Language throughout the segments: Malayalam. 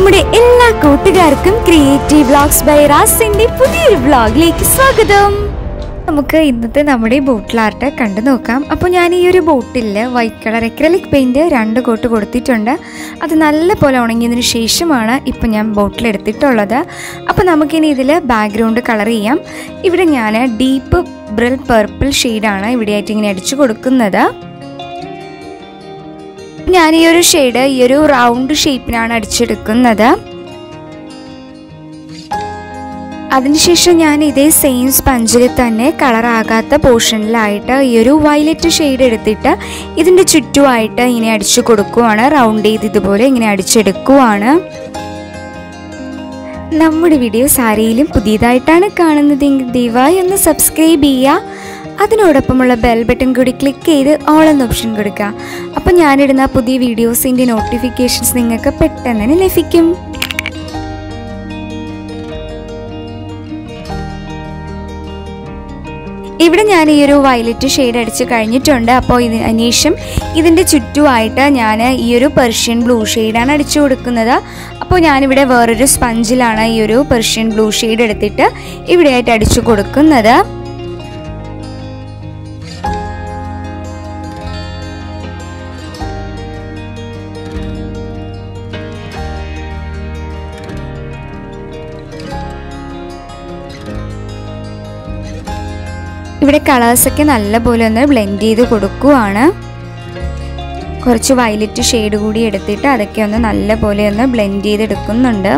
നമ്മുടെ എല്ലാ കൂട്ടുകാർക്കും ക്രിയേറ്റീവ് വ്ളോഗ്സ് ബൈ റാസിന്റെ പുതിയൊരു വ്ളോഗിലേക്ക് സ്വാഗതം നമുക്ക് ഇന്നത്തെ നമ്മുടെ ബോട്ടിൽ ആർട്ട് കണ്ടു നോക്കാം അപ്പോൾ ഞാൻ ഈ ഒരു bottle white colour acrylic paint രണ്ട് കോട്ട് കൊടുത്തിട്ടുണ്ട് അത് നല്ല പോലെ ഉണങ്ങിയതിന് ശേഷമാണ് ഇപ്പോൾ ഞാൻ ബോട്ടിൽ എടുത്തിട്ടുള്ളത് അപ്പോൾ നമുക്കിനി ഇതിൽ ബാക്ക്ഗ്രൗണ്ട് കളർ ചെയ്യാം ഇവിടെ ഞാൻ ഡീപ്പ് ബ്രിൽ പർപ്പിൾ ഷെയ്ഡാണ് ഇവിടെയായിട്ട് ഇങ്ങനെ അടിച്ചു കൊടുക്കുന്നത് ഞാൻ ഈ ഒരു ഷെയ്ഡ് ഈ ഒരു റൗണ്ട് ഷേപ്പിനാണ് അടിച്ചെടുക്കുന്നത് അതിനുശേഷം ഞാൻ ഇതേ സെയിം സ്പഞ്ചിൽ തന്നെ കളറാകാത്ത പോർഷനിലായിട്ട് ഈ ഒരു വയലറ്റ് ഷെയ്ഡ് എടുത്തിട്ട് ഇതിൻ്റെ ചുറ്റുമായിട്ട് ഇങ്ങനെ അടിച്ചു കൊടുക്കുവാണ് റൗണ്ട് ചെയ്ത് ഇതുപോലെ ഇങ്ങനെ അടിച്ചെടുക്കുവാണ് നമ്മുടെ വീഡിയോസ് ആരെങ്കിലും പുതിയതായിട്ടാണ് കാണുന്നതെങ്കിൽ ദയവായി ഒന്ന് സബ്സ്ക്രൈബ് ചെയ്യുക അതിനോടൊപ്പമുള്ള ബെൽ ബട്ടൺ കൂടി ക്ലിക്ക് ചെയ്ത് ഓൾ എന്ന ഓപ്ഷൻ കൊടുക്കുക അപ്പോൾ ഞാനിടുന്ന പുതിയ വീഡിയോസിൻ്റെ നോട്ടിഫിക്കേഷൻസ് നിങ്ങൾക്ക് പെട്ടെന്ന് തന്നെ ലഭിക്കും ഇവിടെ ഞാൻ ഈ ഒരു വയലറ്റ് ഷെയ്ഡ് അടിച്ച് കഴിഞ്ഞിട്ടുണ്ട് അപ്പോൾ ഇതിന് ശേഷം ഇതിൻ്റെ ചുറ്റുമായിട്ട് ഞാൻ ഈ ഒരു പെർഷ്യൻ ബ്ലൂ ഷെയ്ഡാണ് അടിച്ചു കൊടുക്കുന്നത് അപ്പോൾ ഞാനിവിടെ വേറൊരു സ്പഞ്ചിലാണ് ഈ ഒരു പെർഷ്യൻ ബ്ലൂ ഷെയ്ഡ് എടുത്തിട്ട് ഇവിടെയായിട്ട് അടിച്ചു കൊടുക്കുന്നത് ഇവിടെ കളേഴ്സൊക്കെ നല്ലപോലെ ഒന്ന് ബ്ലെൻഡ് ചെയ്ത് കൊടുക്കുവാണ് കുറച്ച് വയലറ്റ് ഷെയ്ഡ് കൂടി എടുത്തിട്ട് അതൊക്കെ ഒന്ന് നല്ലപോലെ ഒന്ന് ബ്ലെൻഡ് ചെയ്തെടുക്കുന്നുണ്ട്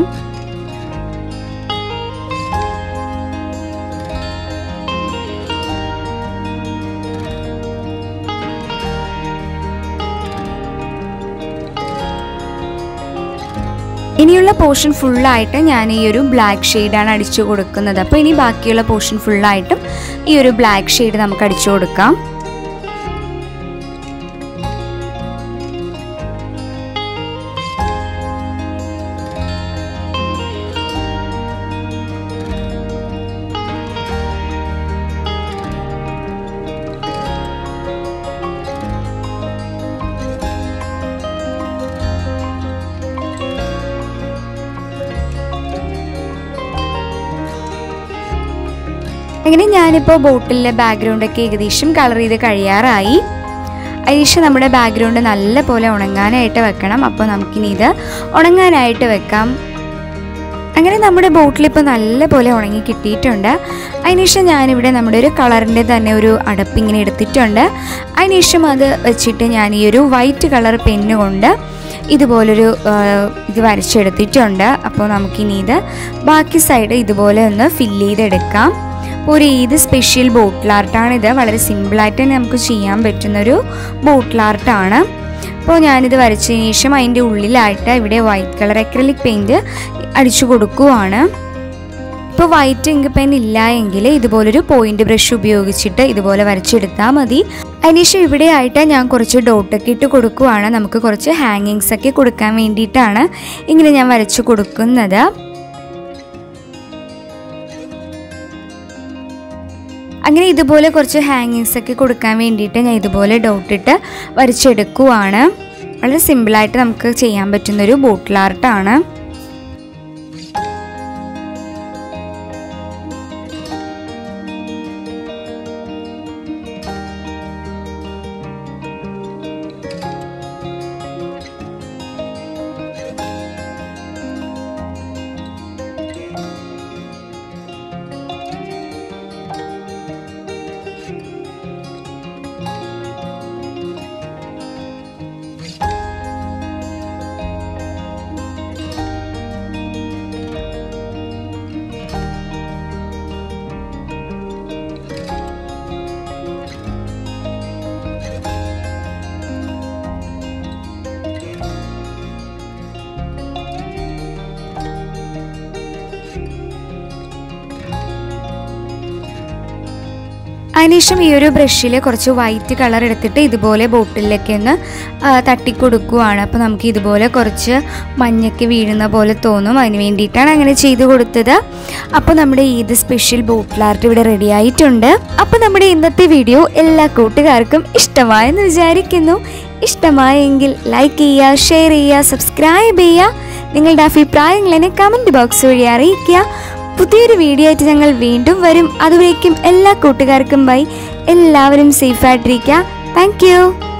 ഇനിയുള്ള പോർഷൻ ഫുള്ളായിട്ട് ഞാൻ ഈ ഒരു ബ്ലാക്ക് ഷെയ്ഡാണ് അടിച്ചു കൊടുക്കുന്നത് അപ്പോൾ ഇനി ബാക്കിയുള്ള പോർഷൻ ഫുള്ളായിട്ടും ഈ ഒരു ബ്ലാക്ക് ഷെയ്ഡ് നമുക്ക് അടിച്ചു കൊടുക്കാം അങ്ങനെ ഞാനിപ്പോൾ ബോട്ടിലെ ബാക്ക്ഗ്രൗണ്ടൊക്കെ ഏകദേശം കളർ ചെയ്ത് കഴിയാറായി അതിനുശേഷം നമ്മുടെ ബാക്ക്ഗ്രൗണ്ട് നല്ല പോലെ ഉണങ്ങാനായിട്ട് വെക്കണം അപ്പോൾ നമുക്കിനി ഇത് ഉണങ്ങാനായിട്ട് വെക്കാം അങ്ങനെ നമ്മുടെ ബോട്ടിൽ ഇപ്പോൾ നല്ല പോലെ ഉണങ്ങി കിട്ടിയിട്ടുണ്ട് അതിനുശേഷം ഞാനിവിടെ നമ്മുടെ ഒരു കളറിൻ്റെ തന്നെ ഒരു അടപ്പ് ഇങ്ങനെ എടുത്തിട്ടുണ്ട് അതിനുശേഷം അത് വെച്ചിട്ട് ഞാൻ ഈ ഒരു വൈറ്റ് കളർ പെന്ന് കൊണ്ട് ഇതുപോലൊരു ഇത് വരച്ചെടുത്തിട്ടുണ്ട് അപ്പോൾ നമുക്കിനി ഇത് ബാക്കി സൈഡ് ഇതുപോലെ ഒന്ന് ഫില്ല് ചെയ്തെടുക്കാം ഒരു ഏത് സ്പെഷ്യൽ ബോട്ടിൽ ആർട്ടാണിത് വളരെ സിമ്പിളായിട്ട് തന്നെ നമുക്ക് ചെയ്യാൻ പറ്റുന്നൊരു ബോട്ടിൽ ആർട്ടാണ് അപ്പോൾ ഞാനിത് വരച്ചതിന് ശേഷം അതിൻ്റെ ഉള്ളിലായിട്ട് ഇവിടെ വൈറ്റ് കളർ അക്രലിക് പെയിൻറ്റ് അടിച്ചു കൊടുക്കുവാണ് ഇപ്പോൾ വൈറ്റ് ഇങ്ക് പെൻ ഇല്ല എങ്കിൽ ഇതുപോലൊരു പോയിന്റ് ബ്രഷ് ഉപയോഗിച്ചിട്ട് ഇതുപോലെ വരച്ചെടുത്താൽ മതി അതിനുശേഷം ഇവിടെ ആയിട്ട് ഞാൻ കുറച്ച് ഡോട്ടൊക്കെ ഇട്ട് കൊടുക്കുവാണ് നമുക്ക് കുറച്ച് ഹാങ്ങിങ്സ് ഒക്കെ കൊടുക്കാൻ വേണ്ടിയിട്ടാണ് ഇങ്ങനെ ഞാൻ വരച്ചു കൊടുക്കുന്നത് അങ്ങനെ ഇതുപോലെ കുറച്ച് ഹാങ്ങിങ്സ് ഒക്കെ കൊടുക്കാൻ വേണ്ടിയിട്ട് ഞാൻ ഇതുപോലെ ഡോട്ടിട്ട് വരച്ചെടുക്കുവാണ് വളരെ സിമ്പിളായിട്ട് നമുക്ക് ചെയ്യാൻ പറ്റുന്നൊരു ബോട്ടിൽ ആർട്ടാണ് അതിനുശേഷം ഈ ഒരു ബ്രഷിൽ കുറച്ച് വൈറ്റ് കളർ എടുത്തിട്ട് ഇതുപോലെ ബോട്ടിലൊക്കെ ഒന്ന് തട്ടിക്കൊടുക്കുവാണ് അപ്പോൾ നമുക്ക് ഇതുപോലെ കുറച്ച് മഞ്ഞൊക്കെ വീഴുന്ന പോലെ തോന്നും അതിന് വേണ്ടിയിട്ടാണ് അങ്ങനെ ചെയ്ത് കൊടുത്തത് അപ്പോൾ നമ്മുടെ ഈദ് സ്പെഷ്യൽ ബോട്ടിൽ ആർട്ട് ഇവിടെ റെഡി ആയിട്ടുണ്ട് അപ്പോൾ നമ്മുടെ ഇന്നത്തെ വീഡിയോ എല്ലാ കൂട്ടുകാർക്കും ഇഷ്ടമായെന്ന് വിചാരിക്കുന്നു ഇഷ്ടമായെങ്കിൽ ലൈക്ക് ചെയ്യുക ഷെയർ ചെയ്യുക സബ്സ്ക്രൈബ് ചെയ്യുക നിങ്ങളുടെ അഭിപ്രായങ്ങൾ എന്നെ കമൻറ്റ് ബോക്സ് വഴി അറിയിക്കുക പുതിയൊരു വീഡിയോ ആയിട്ട് ഞങ്ങൾ വീണ്ടും വരും അതുവരേക്കും എല്ലാ കൂട്ടുകാർക്കും ബൈ എല്ലാവരും സേഫായിട്ടിരിക്കുക താങ്ക് യു